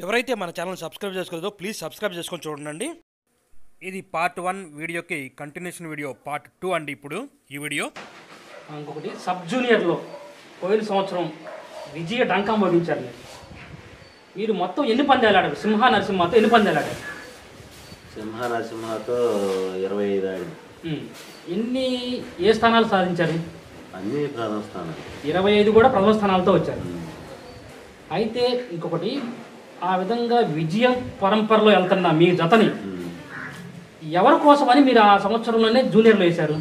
ఎవరైతే మన channel subscribe చేసుకోలేదో ప్లీజ్ సబ్స్క్రైబ్ చేసుకొని చూడండి ఇది పార్ట్ వన్ వీడియోకి కంటిన్యూషన్ వీడియో పార్ట్ టూ అండి ఇప్పుడు ఈ వీడియో ఇంకొకటి సబ్ జూనియర్లో పోయిన సంవత్సరం విజయ డంకం వహించారు మీరు మీరు మొత్తం ఎన్ని పందాలు ఆడారు సింహ నరసింహతో ఎన్ని పందాలు ఆడారు సింహ నరసింహతో ఇరవై ఐదు ఆడింది ఉమ్. ఎన్ని ఏ స్థానాలు సాధించారు అన్ని ప్రథమ స్థానం ఇరవై ఐదు కూడా ప్రథమ స్థానాలతో వచ్చారు అయితే ఇంకొకటి ఆ విధంగా విజయం పరంపరలో వెళ్తున్న మీ జతని ఉమ్. ఎవరి కోసమని మీరు ఆ సంవత్సరంలోనే జూనియర్లో వేశారు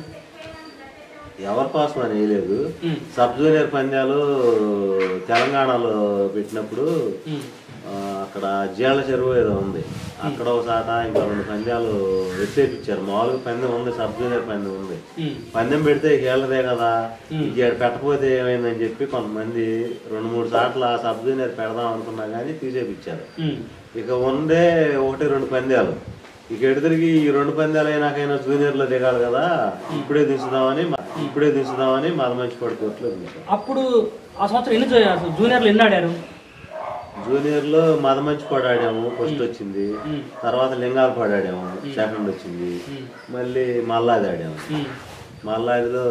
ఎవరి కోసం అని వేయలేదు ఉమ్. సబ్ జూనియర్ పందాలు తెలంగాణలో పెట్టినప్పుడు ఉమ్. ఆ, అక్కడ జీళ్ళ చెరువు ఏదో ఉంది అక్కడ ఒక సాట ఇంకా రెండు పందాలు ఎత్తేపించారు మామూలుగా పందెం ఉంది సబ్ జూనియర్ పందెం ఉంది ఉమ్. పందెం పెడితే ఏళ్ళదే కదా ఉమ్. ఇక ఈడ పెట్టకపోతే ఏమైందని చెప్పి కొంతమంది రెండు మూడు సార్లు ఆ సబ్ జూనియర్ పెడదాం అనుకున్నా కానీ తీసేపించారు ఉమ్. ఇక ఉందే ఒకటి రెండు పందాలు ఇక ఎడుదరికి ఈ రెండు పందాలు అయినాకైనా జూనియర్లో దిగాలి కదా ఇప్పుడే దించుదామని ఇప్పుడే దించుదామని మద మంచి పడుకోట్లో దించాం అప్పుడు ఆ సంవత్సరం ఎన్ని జూ- జూనియర్లు ఎన్ని ఆడారు జూనియర్లో మద మంచి పడాడాము ఫస్ట్ వచ్చింది ఉమ్. తర్వాత లింగాలు పడాడాము సెకండ్ వచ్చింది ఉమ్. మళ్ళీ మల్లాది ఆడాము ఉమ్. మల్లాదిలో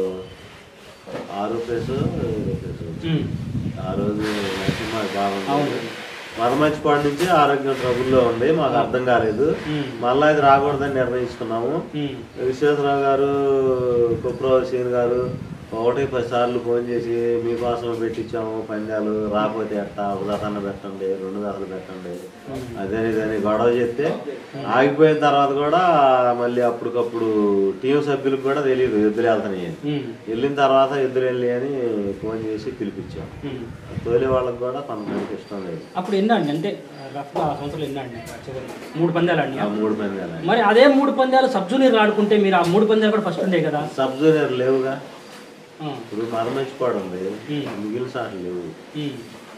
ఆరో ప్లేస్ ఏడో ప్లేస్ ఉమ్. ఆ రోజు నరసింహ అవును. బాగుంది మదమంచిపాడు నుంచి ఆరోగ్యం ట్రబుల్లో ఉంది మాకు అర్థం కాలేదు ఉమ్. మళ్ళా ఇది రాకూడదని నిర్ణయించుకున్నాము ఉమ్. విశ్వేశ్వరరావు గారు కుప్రవ సీన్ గారు ఒకటి పది సార్లు ఫోన్ చేసి మీకోసం పెట్టించాము పందాలు రాకపోతే ఎట్టా ఒక దశన పెట్టండి రెండు దశలు పెట్టండి అదే ఇదని గొడవ చెప్తే ఆగిపోయిన తర్వాత కూడా మళ్ళీ అప్పటికప్పుడు టీం సభ్యులకు కూడా తెలియదు ఎద్దులు వెళ్తున్నాయి అని. ఉమ్. వెళ్ళిన తర్వాత ఎద్దులు వెళ్ళి అని ఫోన్ చేసి పిలిపించాం ఉమ్. తోలే వాళ్ళకి కూడా కొంతమందికి ఇష్టం లేదు అప్పుడు ఎన్ని ఆడి అంటే రఫ్గా ఆ సంవత్సరం ఎన్ని ఆడి చివరి మూడు పందాలు ఆడినా ఆ మూడు పందాలు మరి అదే మూడు పందాలు సబ్ జూనియర్ ఆడుకుంటే మీరు ఆ మూడు పందాలు కూడా ఫస్ట్ ఉండే కదా సబ్ జూనియర్ లేవుగా ఆ. ఇప్పుడు మరమర్చిపోవడం ఉంది ఉమ్. మిగిలిన సార్లు లేవు ఉమ్.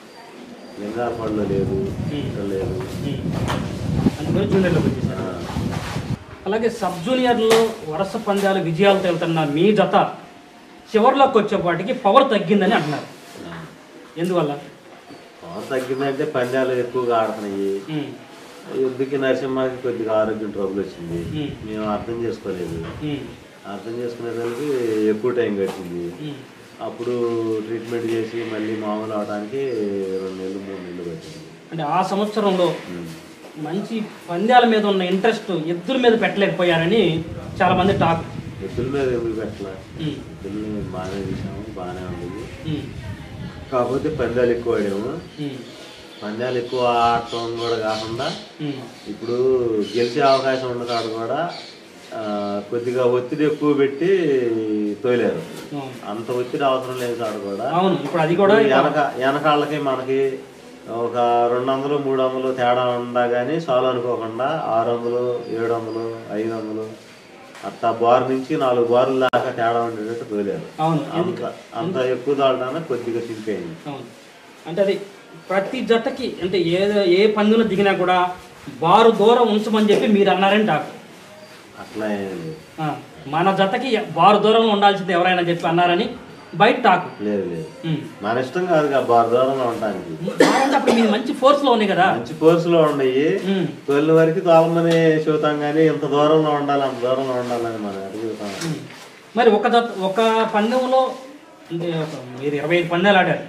లింగాపడిలో లేదు ఇక్కడ లేదు ఉమ్. అందుకని జూనియర్లోకి వచ్చేసారు ఆ, అలాగే సబ్ జూనియర్లో వరుస పందాలు విజయాలతో వెళ్తున్న మీ జత చివరిలోకి వచ్చేపాటికి పవర్ తగ్గిందని అంటున్నారు ఆ. ఎందువల్ల పవర్ తగ్గిందంటే పందాలు ఎక్కువగా ఆడుతున్నాయి ఉమ్. ఎద్దుకి నరసింహకి కొద్దిగా ఆరోగ్యం ట్రబుల్ వచ్చింది ఉమ్. మేము అర్థం చేసుకోలేదు ఉమ్. అర్థం చేసుకునేదానికి ఎక్కువ టైం గడిచింది ఉమ్. అప్పుడు ట్రీట్మెంట్ చేసి మళ్ళీ మామూలు అవడానికి రెండు నెలలు మూడు నెలలు పట్టింది అంటే ఆ సంవత్సరంలో ఉమ్. మంచి పందాల మీద ఉన్న ఇంట్రెస్ట్ ఎద్దుల మీద పెట్టలేకపోయారని చాలా మంది టాక్ ఎద్దుల మీద ఎందుకు పెట్టాల ఉమ్. ఎద్దుల్ని బాగానే తీసాము బాగానే ఉండేది ఉమ్. కాకపోతే పందాలు ఎక్కువ ఆడాము ఉమ్. పందాలు ఎక్కువ ఆడటం కూడా కాకుండా ఉమ్. ఇప్పుడు గెలిచే అవకాశం ఉన్న కాడ కూడా ఆ, కొద్దిగా ఒత్తిడి ఎక్కువ పెట్టి తోలేరు అవును. అంత ఒత్తిడి అవసరం లేదు కాడ కూడా అవును ఇప్పుడు అది కూడా వెనక వెనకాళ్ళకి మనకి ఒక రెండు వందలు మూడు వందలు తేడా ఉండా కానీ సాల్వ్ అనుకోకుండా ఆరు వందలు ఏడు వందలు ఐదు వందలు అట్లా బార్ నుంచి నాలుగు బార్ల దాకా తేడా ఉండేటట్టు తోలేరు అవును అంత అంత ఎక్కువ దాడటాన కొద్దిగా చింపేయండి అవును అంటే అది ప్రతి జతకి అంటే ఏ ఏ పందులో దిగినా కూడా బారు దూరం ఉంచమని చెప్పి మీరు అన్నారని టాక్ అట్లా ఏం లేదు ఆ, మన జతకి బారు దూరంలో ఉండాల్సింది ఎవరైనా చెప్పి అన్నారని బయట టాక్ లేదు లేదు ఉమ్. మన ఇష్టం కాదు కదా బార్ దూరంలో ఉండటానికి బాగుంటే అప్పుడు మీరు మంచి ఫోర్స్లో ఉన్నాయి కదా మంచి కోర్సులో ఉన్నాయి ఉమ్. తొలి వరకు తోలమని చెబుతాం కానీ ఇంత దూరంలో ఉండాలి అంత దూరంలో ఉండాలని మనం అడుగుతాం ఉమ్. మరి ఒక జత ఒక పందెంలో అంటే ఒక మీరు ఇరవై ఐదు పందాలు ఆడారు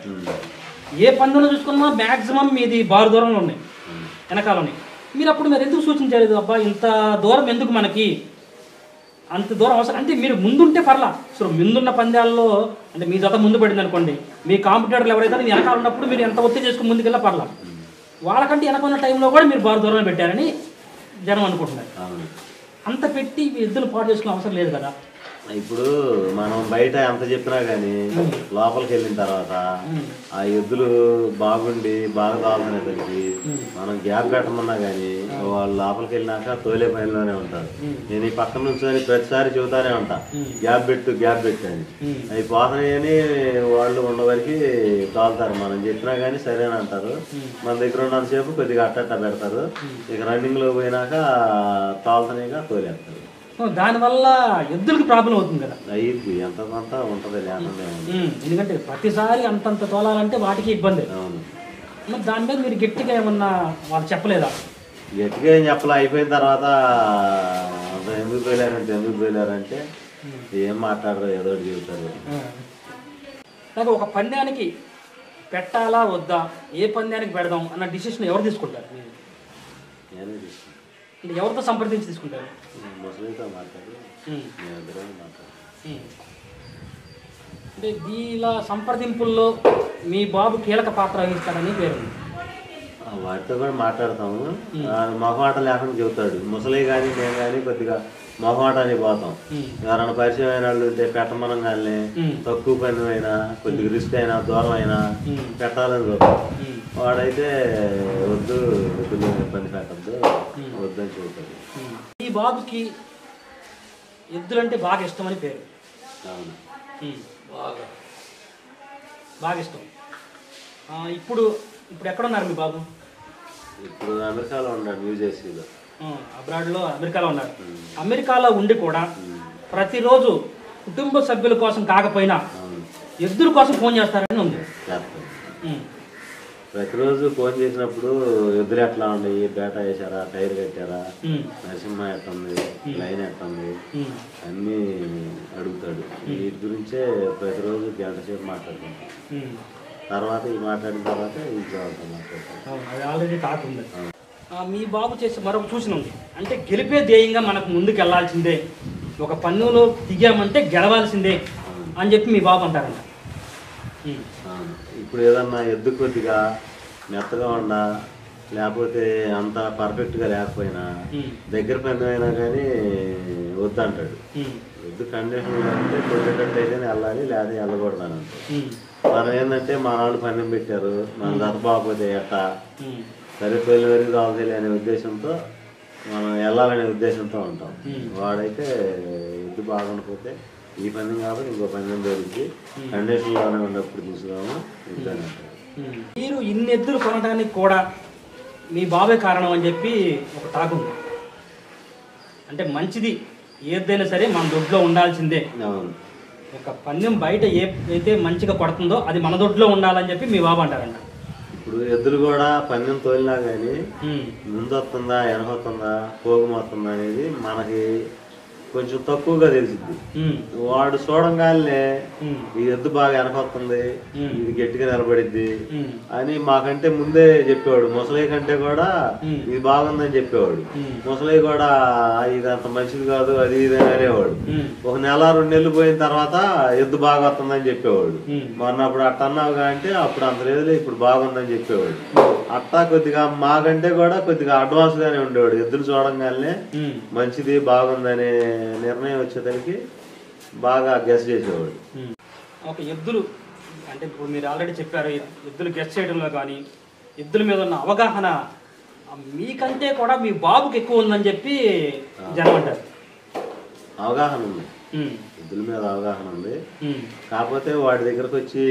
ఏ పందెంలో చూసుకున్నా మ్యాక్సిమం మీది బారు దూరంలో ఉన్నాయి వెనకాల ఉన్నాయి మీరు అప్పుడు మీరు ఎందుకు సూచించలేదు అబ్బా ఇంత దూరం ఎందుకు మనకి అంత దూరం అవసరం అంటే మీరు ముందుంటే పర్లా సో ముందున్న పందాల్లో అంటే మీ జత ముందు పడింది అనుకోండి మీ కాంపిటేటర్లు ఎవరైతే మీ వెనకాల ఉన్నప్పుడు మీరు ఎంత ఒత్తిడి చేసుకుని ముందుకెళ్ళా పర్లా వాళ్ళకంటే వెనక ఉన్న టైంలో కూడా మీరు బారు దూరంలో పెట్టారని జనం అనుకుంటున్నారు అవును అంత పెట్టి మీ ఎద్దులు పాటు చేసుకునే అవసరం లేదు కదా ఇప్పుడు మనం బయట ఎంత చెప్పినా గానీ లోపలికి వెళ్ళిన తర్వాత ఆ ఎద్దులు బాగుండి బాగా తాగుతున్నప్పటికీ మనం గ్యాప్ పెట్టమన్నా గానీ వాళ్ళు లోపలికి వెళ్ళినాక తోలే పనిలోనే ఉంటారు నేను ఈ పక్కన నుంచి ప్రతిసారి చెబుతానే ఉంటా గ్యాప్ పెట్టు గ్యాప్ పెట్టు అని అవి పోతున్నాయని వాళ్ళు ఉండవరికి తోలుతారు మనం చెప్పినా గానీ సరే అని అంటారు మన దగ్గర ఉన్నంతసేపు కొద్దిగా అట్టట్ట పెడతారు ఇక రన్నింగ్ లో పోయినాక తోలుతున్నాయిగా తోలేస్తారు సో దానివల్ల ఎద్దులకి ప్రాబ్లం అవుతుంది కదా అయ్యింది ఎంత కొంత ఉంటుంది లేకుండా ఏముంది. ఉమ్, ఎందుకంటే ప్రతిసారి అంతంత తోలాలంటే వాటికి ఇబ్బంది అవును మరి దాని మీద మీరు గట్టిగా ఏమన్నా వాళ్ళు చెప్పలేదా గట్టిగా ఏం చెప్పలే అయిపోయిన తర్వాత అంత ఎందుకు పోయలేరంటే ఎందుకు పోయలేరంటే ఏం మాట్లాడరు ఏదో ఒకటి చెబుతారు నాకు ఒక పందానికి పెట్టాలా వద్దా ఏ పందానికి పెడదాం అన్న డిసిషన్ ఎవరు తీసుకుంటారు మీరు? నేనే తీసుకున్నాను అంటే ఎవరితో సంప్రదించి తీసుకుంటారు ముసలితో మాట్లాడి ఉమ్, నేను ఇద్దరం మాట్లాడు ఉమ్. అంటే వీళ్ళ సంప్రదింపుల్లో మీ బాబు కీలక పాత్ర వహిస్తాడని పేరు ఆ, వాటితో కూడా మాట్లాడతాము ఆ, మొహమాట లేకుండా చెబుతాడు ముసలి కానీ మేము కానీ కొద్దిగా మొహమాటానికి పోతాం ఉమ్, ఎవరైనా పరిచయం అయిన వాళ్ళు ఉంటే పెట్టమనం కానీ ఉమ్, తక్కువ పని అయినా కొద్దిగా రిస్క్ అయినా దూరం అయినా ఉమ్, పెట్టాలని చూస్తాం ఉమ్, వాడైతే వద్దు వద్దు పని పెట్టద్దు వద్దని చెబుతాడు ఉమ్. ఈ బాబుకి ఎద్దులంటే బాగా ఇష్టమని పేరు అవును ఉమ్, బాగా ఇష్టం ఆ, ఇప్పుడు ఇప్పుడు ఎక్కడున్నారు మీ బాబు ఇప్పుడు అమెరికాలో ఉన్నాడు న్యూ జెర్సీలో ఆ, అబ్రాడ్లో అమెరికాలో ఉన్నారు అమెరికాలో ఉండి కూడా ప్రతిరోజు కుటుంబ సభ్యుల కోసం కాకపోయినా అవును ఎద్దుల కోసం ఫోన్ చేస్తారని ఉంది చేస్తాడు ఉమ్, ప్రతిరోజు ఫోన్ చేసినప్పుడు ఎదురు ఎట్లా ఉన్నాయి బేటా వేసారా టైర్ కట్టారా ఉమ్, నరసింహ ఎట్టుంది లైన్ ఎట్టుంది ఉమ్, అన్నీ అడుగుతాడు వీటి గురించే ప్రతిరోజు గంట సేపు మాట్లాడుకుంటాం ఉమ్. తర్వాత ఈ మాట్లాడిన తర్వాత ఇంట్లో వాళ్ళతో మాట్లాడతాం అవును, అది ఆల్రెడీ టాక్ ఉంది ఆ, మీ బాబు చేసే మరొక సూచన ఉంది అంటే గెలిపే ధ్యేయంగా మనకు ముందుకు వెళ్ళాల్సిందే ఒక పన్నులో దిగామంటే గెలవాల్సిందే అని చెప్పి మీ బాబు అంటారంట ఉమ్, అవును. ఇప్పుడు ఏదన్నా ఎద్దు కొద్దిగా మెత్తగా ఉండా లేకపోతే అంత పర్ఫెక్ట్గా లేకపోయినా ఉమ్, దగ్గర పని అయినా కానీ వద్దంటాడు ఉమ్, ఎద్దు కండిషన్ అంటే కొట్టేటట్టు అయితేనే వెళ్ళాలి లేదా వెళ్ళకూడదు అని అంటాడు ఉమ్, మనం ఏంటంటే మా వాళ్ళు పందెం పెట్టారు మన దత బాగోతే ఎట్టా ఉమ్, సరే పెళ్లి వరకు రావాలి అనే ఉద్దేశంతో మనం వెళ్ళాలనే ఉద్దేశంతో ఉంటాం Hmm. వాడైతే ఎద్దు బాగుండకపోతే ఈ పందెం కాబట్టి ఇంకో పందెం దొరికి కండిషన్లోనే ఉన్నప్పుడు తీసుకురాము ఇద్దని అంటారు ఉమ్. మీరు ఇన్ని ఎద్దులు కొనడానికి కూడా మీ బాబే కారణం అని చెప్పి ఒక టాక్ ఉంది అంటే మంచిది ఏదైనా సరే మన దొడ్లో ఉండాల్సిందే అవును ఒక పందెం బయట ఏ అయితే మంచిగా కొడుతుందో అది మన దొడ్లో ఉండాలని చెప్పి మీ బాబు అంటారంట ఇప్పుడు ఎద్దులు కూడా పందెం తోలినా కానీ ఉమ్, ముందు వస్తుందా వెనక వస్తుందా పోగు వస్తుందా అనేది మనకి కొంచెం తక్కువగా తెలిసిద్ది ఉమ్, వాడు చూడంగానే ఉమ్, ఈ ఎద్దు బాగా వెనకొస్తుంది Hmm. ఇది గట్టిగా నిలబడిద్ది ఉమ్, అని మాకంటే ముందే చెప్పేవాడు ముసలి కంటే కూడా Hmm. ఇది బాగుందని చెప్పేవాడు Hmm. ముసలి కూడా "ఆ, ఇది అంత మంచిది కాదు అది ఇది అని అనేవాడు ఉమ్, ఒక నెల రెండు నెలలు పోయిన తర్వాత ఎద్దు బాగా వస్తుందని చెప్పేవాడు Hmm. మొన్న అప్పుడు అట్ట అన్నావు అంటే అప్పుడు అంత లేదులే ఇప్పుడు బాగుందని చెప్పేవాడు అట్టా కొద్దిగా మాకంటే కూడా కొద్దిగా అడ్వాన్స్ గానే ఉండేవాడు ఎద్దులు చూడంగానే ఉమ్, మంచిది బాగుందనే నిర్ణయం వచ్చేసరికి బాగా గెస్ చేసేవాడు ఉమ్. ఒక ఎద్దులు అంటే ఇప్పుడు మీరు ఆల్రెడీ చెప్పారు ఎద్దులు గెస్ట్ చేయడంలో కానీ ఎద్దుల మీద ఉన్న అవగాహన ఆ, మీకంటే కూడా మీ బాబుకి ఎక్కువ ఉందని చెప్పి జనం అంటారు అవగాహన ఉంది ఉమ్, ఎద్దుల మీద అవగాహన ఉంది ఉమ్, కాకపోతే వాడి దగ్గరకు వచ్చి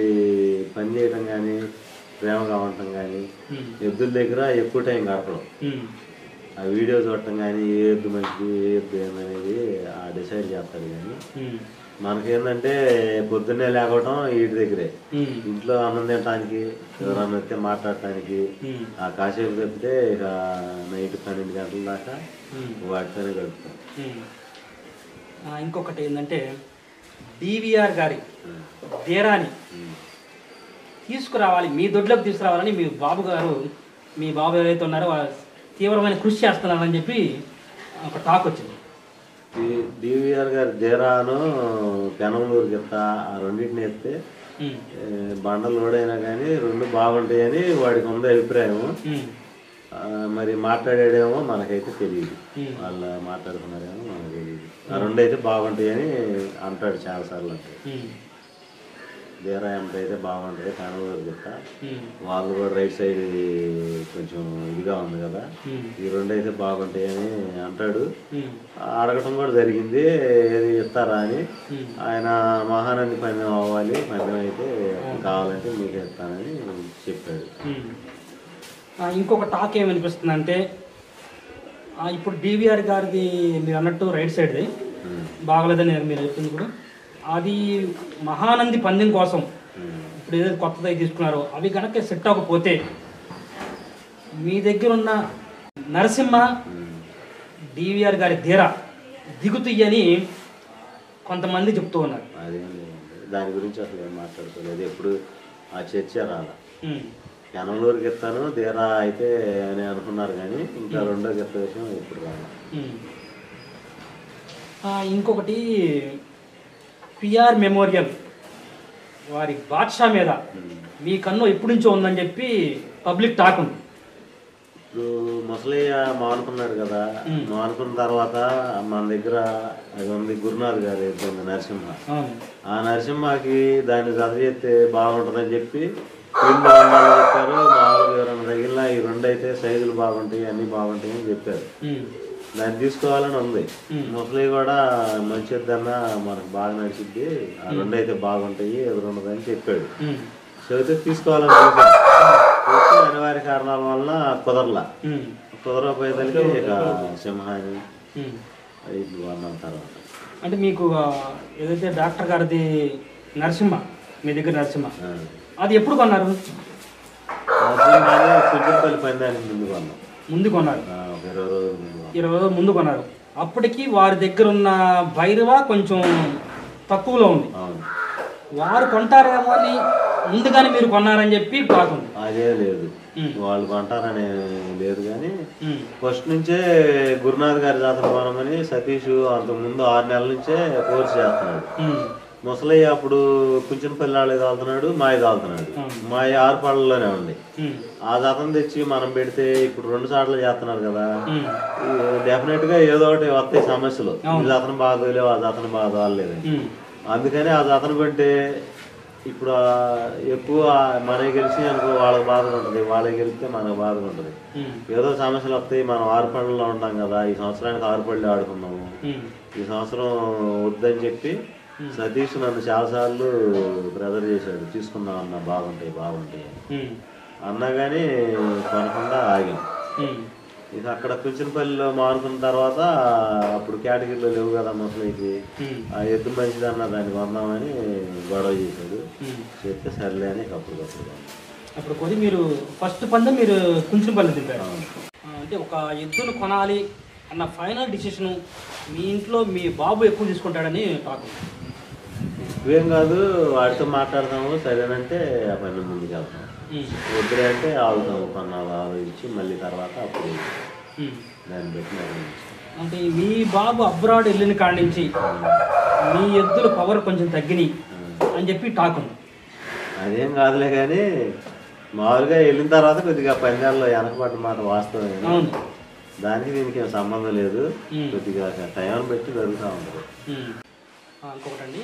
పని చేయటం కానీ ప్రేమగా ఉండటం కానీ ఉమ్, ఎద్దుల దగ్గర ఎక్కువ టైం గడపడం ఉమ్, ఆ వీడియో చూడటం కానీ ఏ ఎద్దు మంచిది ఏ ఎద్దు ఏందనేది ఆ డిసైడ్ చేస్తాడు కానీ ఉమ్, మనకేందంటే పొద్దున్నే లేకపోవడం వీటి దగ్గరే ఉమ్, ఇంట్లో అన్నం తినడానికి ఎవరన్నా వస్తే మాట్లాడటానికి ఉమ్, ఆ కాసేపు తప్పితే ఇక నైట్ పన్నెండు గంటల దాకా ఉమ్, వాటితోనే గడుపుతాం ఉమ్. ఆ, ఇంకొకటి ఏంటంటే డివిఆర్ గారి తీరాని తీసుకురావాలి మీ దొడ్లోకి తీసుకురావాలని మీ బాబు గారు మీ బాబు ఎవరైతే ఉన్నారో వాళ్ళు తీవ్రమైన కృషి చేస్తున్నారని చెప్పి ఒక టాక్ వచ్చింది డివిఆర్ గారి దేరాను పెనంలూరు గిత్త ఆ రెండింటిని ఎత్తే ఉమ్, ఏ, బండలు లోడైనా కానీ రెండు బాగుంటాయని వాడికి ఉంది అభిప్రాయం ఉమ్, ఆ, మరి మాట్లాడాడేమో మనకైతే తెలియదు ఉమ్, వాళ్ళు మాట్లాడుకున్నారేమో మనకు తెలియదు ఆ రెండు అయితే బాగుంటాయని అంటాడు చాలాసార్లు అంటే ఉమ్, దేరా ఎంత అయితే బాగుంటుంది పెనంలూరు గిత్త ఉమ్, వాళ్ళు కూడా రైట్ సైడ్ కొంచెం ఇదిగా ఉంది కదా ఉమ్, ఈ రెండు అయితే బాగుంటాయని అంటాడు ఉమ్, అడగటం కూడా జరిగింది ఏది ఇస్తారా అని ఉమ్, ఆయన మహానంది పందెం అవ్వాలి పందెం అయితే కావాలంటే మీకు ఇస్తానని చెప్పాడు ఉమ్. ఆ, ఇంకొక టాక్ ఏమనిపిస్తుందంటే ఆ, ఇప్పుడు డివిఆర్ గారిది మీరు అన్నట్టు రైట్ సైడ్ది ఉమ్. బాగలేదని మీరు చెప్పింది కూడా అది మహానంది పందెం కోసం ఉమ్. ఇప్పుడు ఏదైతే కొత్తది తీసుకున్నారో అవి కనుక సెట్ అవ్వకపోతే మీ దగ్గర ఉన్న నరసింహ ఉమ్. డివిఆర్ గారి ధీర దిగుతుయ్యని కొంతమంది చెప్తూ ఉన్నారు అదేం లేదండి దాని గురించి అసలు ఏం మాట్లాడుకోలేదు ఎప్పుడు ఆ చర్చ రాల ఉమ్. పెనంలూరుకి ఎత్తాను తీరా అయితే అని అనుకున్నారు కానీ ఇంకా రెండో గెత్త విషయం ఇప్పుడు రాల ఉమ్. ఆ, ఇంకొకటి పిఆర్ మెమోరియల్ వారి బాద్షా మీద మీ కన్ను ఎప్పటి నుంచో ఉందని చెప్పి పబ్లిక్ టాక్ ఉంది ఇప్పుడు ముసలయ్య మానుకున్నాడు కదా ఉమ్. మానుకున్న తర్వాత మన దగ్గర అది ఉంది గురునాథ్ గారు ఏదో ఉంది నరసింహ అవును ఆ నరసింహకి దాన్ని చదివేస్తే బాగుంటుందని చెప్పి వీళ్ళు వాళ్ళు చెప్పారు మామూలుగా ఎవరైనా తగిలినా ఈ రెండు అయితే సైజులు బాగుంటాయి అన్నీ బాగుంటాయి అని చెప్పారు ఉమ్. దాన్ని తీసుకోవాలని ఉంది ఉమ్. ముసలి కూడా మంచిదన్నా మనకు బాగా నడిచిద్ది ఆ రెండు అయితే బాగుంటాయి ఎదురు ఉండదని చెప్పాడు ఉమ్. చెబితే తీసుకోవాలని చూసాం. చూస్తే అనివార్య కారణాల వల్ల కుదరలా ఉమ్. కుదరపోయేదానికి ఇక సింహాన్ని ఉమ్. ఐదు అన్నాం తర్వాత అంటే మీకు ఆ, ఏదైతే డాక్టర్ గారిది నరసింహ మీ దగ్గర నరసింహ ఆ. అది ఎప్పుడు కొన్నారు నరసింహాన్ని కుంచెంపల్లి పందానికి ముందు కొన్నాం ముందు కొన్నారు ఆ, ఒక ఇరవై రోజుల ముందు కొన్నాం. ఇరవై రోజులు ముందు కొన్నారు అప్పటికి వారి దగ్గర ఉన్న భైరవ కొంచెం తక్కువలో ఉంది అవును వారు కొంటారేమో అని ముందుగానే మీరు కొన్నారని చెప్పి బాగుంది అదే లేదు ఉమ్. వాళ్ళు కొంటారనే లేదు కానీ ఉమ్. ఫస్ట్ నుంచే గురునాథ్ గారి జాతర పోనమని సతీష్ అంతకుముందు ఆరు నెలల నుంచే కోర్సు చేస్తున్నాడు ఉమ్. ముసలయ్య అప్పుడు కుంచెనపల్లి వాళ్ళే తాగుతున్నాడు మాయ తాగుతున్నాడు అవును. మాయ ఆరు పళ్ళలోనే ఉంది ఉమ్. ఆ జాతం తెచ్చి మనం పెడితే ఇప్పుడు రెండు సార్లు చేస్తున్నారు కదా ఉమ్. డెఫినెట్ గా ఏదో ఒకటి వస్తాయి సమస్యలు ఈ జాతర బాగా లేవు ఆ జాతర బాగా తోలలేదు ఉమ్. అందుకని ఆ జాతర కొంటే ఇప్పుడు ఆ ఎక్కువ మనకి గెలిచి అనుకో వాళ్ళకి బాధగా ఉంటుంది వాళ్ళకి గెలిస్తే మనకు బాధగా ఉంటుంది ఉమ్. ఏదో సమస్యలు వస్తాయి మనం ఆరు పనుల్లో ఉంటాం కదా ఈ సంవత్సరానికి ఆరు పళ్ళు ఆడుకున్నాము ఉమ్. ఈ సంవత్సరం వద్దని చెప్పి సతీష్ నన్ను చాలాసార్లు బ్రదర్ చేశాడు తీసుకుందాం అన్న బాగుంటాయి బాగుంటాయి అని. ఉమ్. అన్నా కానీ కొనకుండా ఆగాం ఉమ్. ఇక అక్కడ కుంచనపల్లిలో మానుకున్న తర్వాత అప్పుడు కేటగిరీలో లేవు కదా ముసలికి ఉమ్. ఆ ఎద్దు మంచిది అన్న దాన్ని కొందామని గొడవ చేశాడు ఉమ్. చెప్తే సర్లే అని అప్పటికప్పుడు కొన్నాం. అప్పుడు కొని మీరు ఫస్ట్ పందెం మీరు కుంచుపల్లి దింపారు అవును. ఆ, అంటే ఒక ఎద్దును కొనాలి అన్న ఫైనల్ డిసిషన్ మీ ఇంట్లో మీ బాబు ఎక్కువ తీసుకుంటాడని టాక్ ఉంది. ఎక్కువేం కాదు వాడితో మాట్లాడతాము సరేనంటే ఆ పని ముందుకు వెళ్తాం ఉమ్. వద్దులే అంటే ఆగుతాము కొన్నాళ్ళు ఆలోచించి మళ్ళీ తర్వాత అప్పుడు ఉమ్. దాన్ని పెట్టి నిర్ణయిస్తాం. అంటే మీ బాబు అబ్రాడ్ వెళ్ళిన కాడి నుంచి మీ ఎద్దుల పవర్ కొంచెం తగ్గినాయి అని చెప్పి టాక్ ఉంది అదేం కాదులే కానీ మామూలుగా వెళ్ళిన తర్వాత కొద్దిగా పందాల్లో వెనకబడ్డ మాట వాస్తవమే అవును దానికి దీనికి ఏం సంబంధం లేదు ఉమ్. కొద్దిగా టైం పెట్టి జరుగుతూ ఉంటుంది ఉమ్. ఆ, ఇంకొకటండి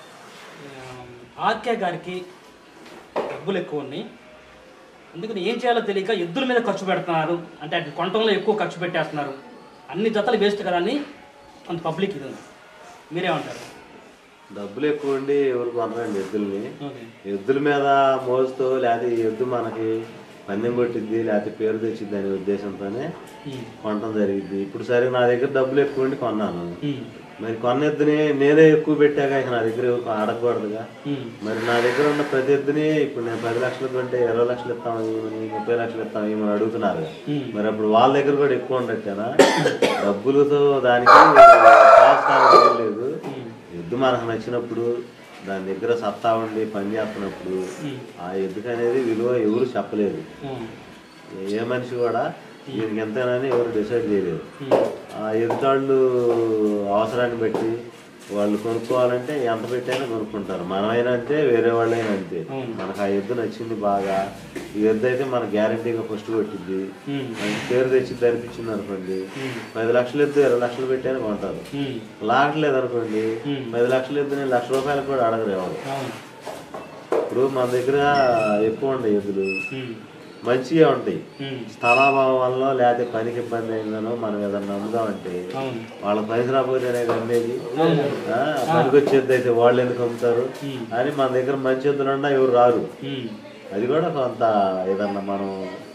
ఆ, ఆర్కే గారికి డబ్బులు ఎక్కువ ఉన్నాయి అందుకని ఏం చేయాలో తెలియక ఎద్దుల మీద ఖర్చు పెడుతున్నారు అంటే అది కొనటంలో ఎక్కువ ఖర్చు పెట్టేస్తున్నారు అన్ని జతలు వేస్ట్ కదా అని కొంత పబ్లిక్ ఇది ఉంది మీరేమంటారు డబ్బులు ఎక్కువ ఉండి ఎవరు కొనరండి ఎద్దుల్ని ఓకే ఎద్దుల మీద మోజుతో లేకపోతే ఈ ఎద్దు మనకి పందెం కొట్టిద్ది లేకపోతే పేరు తెచ్చిద్ది అనే ఉద్దేశంతోనే ఉమ్. కొనటం జరిగింది ఇప్పుడు సరే నా దగ్గర డబ్బులు ఎక్కువ ఉండి కొన్నాను ఉమ్. మరి కొన్న ఎద్దుని నేనే ఎక్కువ పెట్టాక ఇక నా దగ్గర ఎవరు అడగకూడదుగా ఉమ్. మరి నా దగ్గర ఉన్న ప్రతి ఎద్దుని ఇప్పుడు నేను పది లక్షలు కొంటే ఇరవై లక్షలు ఇస్తాం ఏమని ముప్పై లక్షలు ఇస్తాం ఏమని అడుగుతున్నారు ఉమ్. మరి అప్పుడు వాళ్ళ దగ్గర కూడా ఎక్కువ ఉండొచ్చానా డబ్బులతో దానికి కాస్తానికి ఏం లేదు ఉమ్. ఎద్దు మనకు నచ్చినప్పుడు దాని దగ్గర సత్తా ఉండి పని చేస్తున్నప్పుడు ఉమ్. ఆ ఎద్దుకు అనేది విలువ ఎవరు చెప్పలేదు ఉమ్. ఏ మనిషి కూడా దీనికి ఎంతేనని ఎవరు డిసైడ్ చేయలేదు ఉమ్. ఆ ఎదుటాళ్ళు అవసరాన్ని బట్టి వాళ్ళు కొనుక్కోవాలంటే ఎంత పెట్టైనా కొనుక్కుంటారు మనమైనా అంతే వేరే వాళ్ళైనా అంతే అవును. మనకు ఆ ఎద్దు నచ్చింది బాగా ఈ ఎద్దు అయితే మన గ్యారంటీగా ఫస్ట్ కొట్టింది ఉమ్. మనకి పేరు తెచ్చిద్ది అనిపించింది అనుకోండి ఉమ్. పది లక్షలు ఎద్దు ఇరవై లక్షలు పెట్టైనా కొంటారు ఉమ్. లాగట్లేదు అనుకోండి ఉమ్. పది లక్షలు ఎద్దుని లక్ష రూపాయలకు కూడా అడగరు ఎవరు అవును ఇప్పుడు మన దగ్గర ఎక్కువ ఉంటాయి ఎద్దులు ఉమ్. మంచిగా ఉంటాయి ఉమ్. స్థలాభావం వల్ల లేకపోతే పనికి ఇబ్బంది అయిందనో మనం ఏదన్నా అమ్ముదామంటే అవును వాళ్ళ పైసలు రాకపోతేనే అమ్మేది అవును ఆ, పనికి వచ్చేది అయితే వాళ్ళు ఎందుకు అమ్ముతారు ఉమ్. అని మన దగ్గర మంచి ఎద్దులున్నా ఎవరు రారు ఉమ్. అది కూడా కొంత ఏదన్నా మనం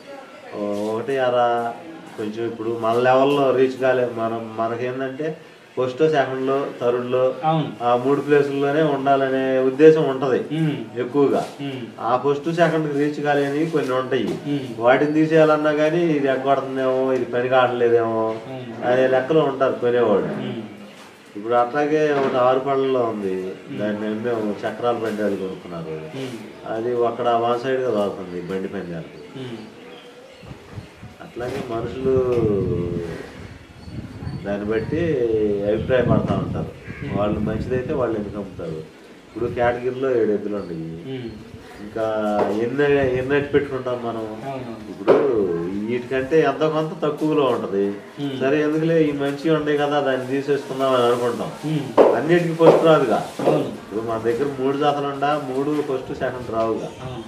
ఓ- ఒకటి అరా కొంచెం ఇప్పుడు మన లెవెల్లో రీచ్ కాలే మనం మనకేంటంటే ఫస్ట్ సెకండ్ లో థర్డ్ లో అవును ఆ మూడు ప్లేసుల్లోనే ఉండాలనే ఉద్దేశం ఉంటది ఉమ్, ఎక్కువగా ఉమ్, ఆ ఫస్ట్ సెకండ్ రీచ్ కాలేని కొన్ని ఉంటాయి ఉమ్, వాటిని తీసేయాలన్నా కానీ ఇది ఎగ్గొడుతుందేమో ఇది పని కావట్లేదేమో ఉమ్, అనే లెక్కలో ఉంటారు కొనేవాడు ఉమ్, ఇప్పుడు అట్లాగే ఒకటి ఆరు పళ్ళలో ఉంది దాన్ని మేము చక్రాల పందాలు కొనుక్కున్నారు ఉమ్, అది అక్కడ వన్ సైడ్ గా దొరుకుతుంది బండి పందాలకి ఉమ్, అట్లాగే మనుషులు దాన్ని బట్టి అభిప్రాయపడతా ఉంటారు వాళ్ళు మంచిదైతే వాళ్ళు ఎందుకు అమ్ముతారు ఇప్పుడు కేటగిరీలో ఏడు ఎద్దులు ఉన్నాయి ఉమ్, ఇంకా ఎన్ని ఎన్ని అట్టి పెట్టుకుంటాం మనం అవును ఇప్పుడు వీటికంటే ఎంతో కొంత తక్కువలో ఉంటది Hmm. సరే ఎందుకులే ఈ మంచిగా ఉన్నాయి కదా దాన్ని తీసేసుకుందాం అని అనుకుంటాం ఉమ్, అన్నిటికీ ఫస్ట్ రాదుగా అవును ఇప్పుడు మన దగ్గర మూడు జాతలు ఉండా మూడు ఫస్ట్ సెకండ్ రావుగా అవును.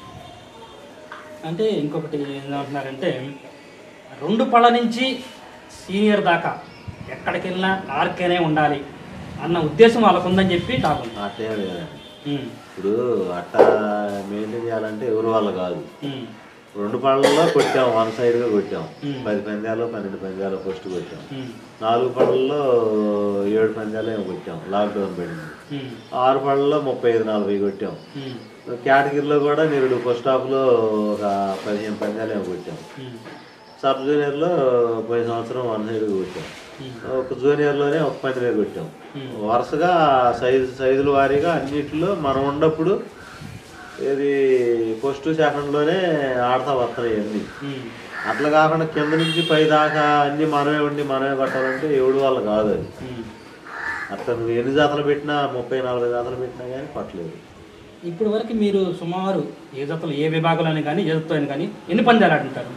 అంటే ఇంకొకటి ఏమంటున్నారంటే రెండు పళ్ళ నుంచి సీనియర్ దాకా ఎక్కడికి వెళ్ళినా ఆర్కేనే ఉండాలి అన్న ఉద్దేశం వాళ్ళకు ఉందని చెప్పి టాక్ ఉంది అట్లే లేదండి ఉమ్, ఇప్పుడు అట్టా మెయింటైన్ చేయాలంటే ఎవరి వల్ల కాదు ఉమ్, రెండు పళ్ళల్లో కొట్టాం వన్ సైడ్ గా కొట్టాం Hmm. పది పందాలు పన్నెండు పందాలు ఫస్ట్ కొట్టాం ఉమ్, నాలుగు పళ్ళల్లో ఏడు పందాలు ఏమో కొట్టాం లాక్డౌన్ పడింది ఉమ్, ఆరు పళ్ళల్లో ముప్పై ఐదు నలభై కొట్టాం ఉమ్, కేటగిరీలో కూడా నిరుడు ఫస్ట్ హాఫ్లో ఒక పదిహేను పందాలు ఏమో కొట్టాం ఉమ్, సబ్ జూనియర్లో పోయిన సంవత్సరం వన్ సైడ్ కొట్టాం ఉమ్, ఒక జూనియర్లోనే ఒక పందెమే కొట్టాం Hmm. వరుసగా సైజు సైజుల వారీగా అన్నిటిలో మనం ఉన్నప్పుడు ఇది ఫస్ట్ సెకండ్లోనే ఆడతా వస్తున్నాయి అన్ని ఉమ్, అట్లా కాకుండా కింద నుంచి పై దాకా అన్ని మనమే ఉండి మనమే కొట్టాలంటే ఎవడు వల్ల కాదు అది ఉమ్. అట్లా నువ్వు ఎన్ని జాతలు పెట్టినా ముప్పై నలభై జాతలు పెట్టినా కానీ కొట్టలేదు ఇప్పుడు వరకు మీరు సుమారు ఏ జతలు ఏ విభాగంలోనే కానీ ఏ జతతో అయినా కానీ ఎన్ని పందాలు ఆడుంటారు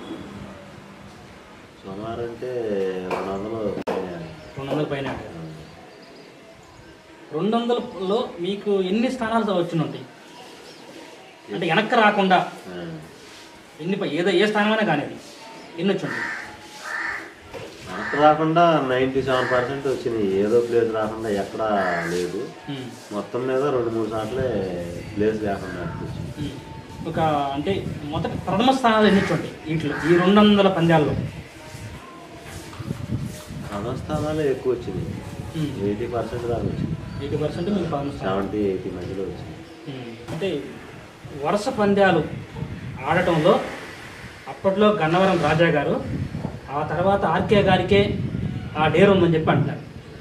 సుమారు అంటే రెండు వందలు పైనే. రెండు వందల పైన ఆడారు. రెండు వందలలో మీకు ఎన్ని స్థానాలు వచ్చిన ఉంటాయి అంటే వెనక్కి రాకుండా ఆ. ఎన్ని ప- ఏదో ఏ స్థానమైనా కానీ అది ఎన్ని వచ్చి ఉంటాయి మనకు రాకుండా నైంటీ సెవెన్ పర్సెంట్ వచ్చినాయి ఏదో ప్లేస్ రాకుండా ఎక్కడా లేదు ఉమ్, మొత్తం మీద రెండు మూడు సార్లే ప్లేస్ లేకుండా వచ్చింది ఉమ్. ఒక అంటే మొదటి ప్రథమ స్థానాలు ఎన్ని వచ్చి ఉంటాయి వీటిలో ఈ రెండు వందల పందాల్లో ప్రథమ స్థానాలే ఎక్కువ వచ్చినాయి ఎయిటీ పర్సెంట్ దాకా వచ్చింది ఎయిటీ పర్సెంట్ మీకు ప్రథమ స్థానం సెవెంటీ ఎయిటీ మధ్యలో వచ్చింది ఉమ్. అంటే వరుస పందాలు ఆడటంలో అప్పట్లో గన్నవరం రాజా గారు ఆ తర్వాత ఆర్కే గారికే ఆ డేర్ ఉందని చెప్పి అంటారు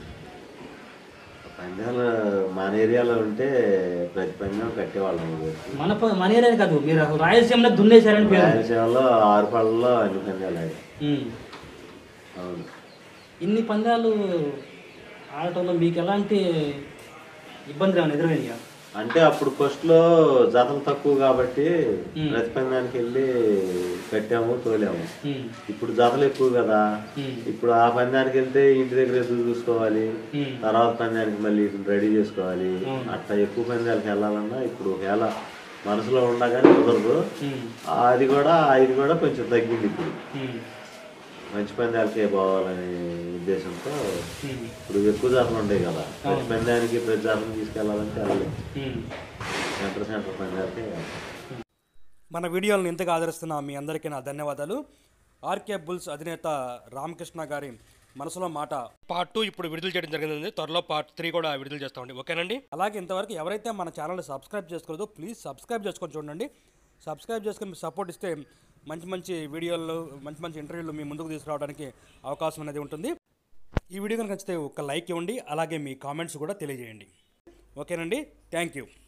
పందాలు మన ఏరియాలో ఉంటే ప్రతి పందెం కట్టేవాళ్ళం ఊరు. మన ప- మన ఏరియా కాదు మీరు అసలు రాయలసీమలో దున్నేశారని పేరు ఉంది. రాయలసీమలో ఆరు పళ్ళలో అన్ని పందాలు ఆడాయి ఉమ్. అవును ఇన్ని పందాలు ఆడటంలో మీకు ఎలాంటి ఇబ్బందులు ఏమైనా ఎదురైనాయా అంటే అప్పుడు ఫస్ట్ లో జతలు తక్కువ కాబట్టి ఉమ్. ప్రతి పందానికి వెళ్ళి కట్టాము తోలాము ఉమ్. ఇప్పుడు జతలు ఎక్కువ కదా ఉమ్. ఇప్పుడు ఆ పందానికి వెళ్తే ఇంటి దగ్గర ఎదురు చూసుకోవాలి ఉమ్. తర్వాత పందానికి మళ్ళీ ఇటు రెడీ చేసుకోవాలి అవును. అట్లా ఎక్కువ పందాలకు వెళ్ళాలన్నా ఇప్పుడు ఒకవేళ మనసులో ఉండగానే కుదరదు ఉమ్. అది కూడా ఇది కూడా కొంచెం తగ్గింది ఇప్పుడు ఉమ్. మంచి పందాలకే పోవాలనే ఉద్దేశంతో ఉమ్. ఇప్పుడు ఎక్కువ జాతలు ఉంటాయి కదా ప్రతి పందానికి ప్రతి జాతను తీసుకెళ్ళాలంటే వెళ్ళలేదు ఉమ్. సెంటర్ సెంటర్ పందాలకే మన వీడియోలను ఇంతగా ఆదరిస్తున్న మీ అందరికీ నా ధన్యవాదాలు ఆర్కే బుల్స్ అధినేత రామకృష్ణ గారి మనసులో మాట పార్ట్ టూ ఇప్పుడు విడుదల చేయడం జరిగింది త్వరలో పార్ట్ త్రీ కూడా విడుదల చేస్తామండి ఓకేనండి అలాగే ఇంతవరకు ఎవరైతే మన ఛానల్ని సబ్స్క్రైబ్ చేసుకోలేదో ప్లీజ్ సబ్స్క్రైబ్ చేసుకొని చూడండి సబ్స్క్రైబ్ చేసుకొని మీరు సపోర్ట్ ఇస్తే మంచి మంచి వీడియోలు మంచి మంచి ఇంటర్వ్యూలు మీ ముందుకు తీసుకురావడానికి అవకాశం అనేది ఉంటుంది ఈ వీడియో కనుక నచ్చితే ఒక లైక్ ఇవ్వండి అలాగే మీ కామెంట్స్ కూడా తెలియజేయండి ఓకేనండి థ్యాంక్ యూ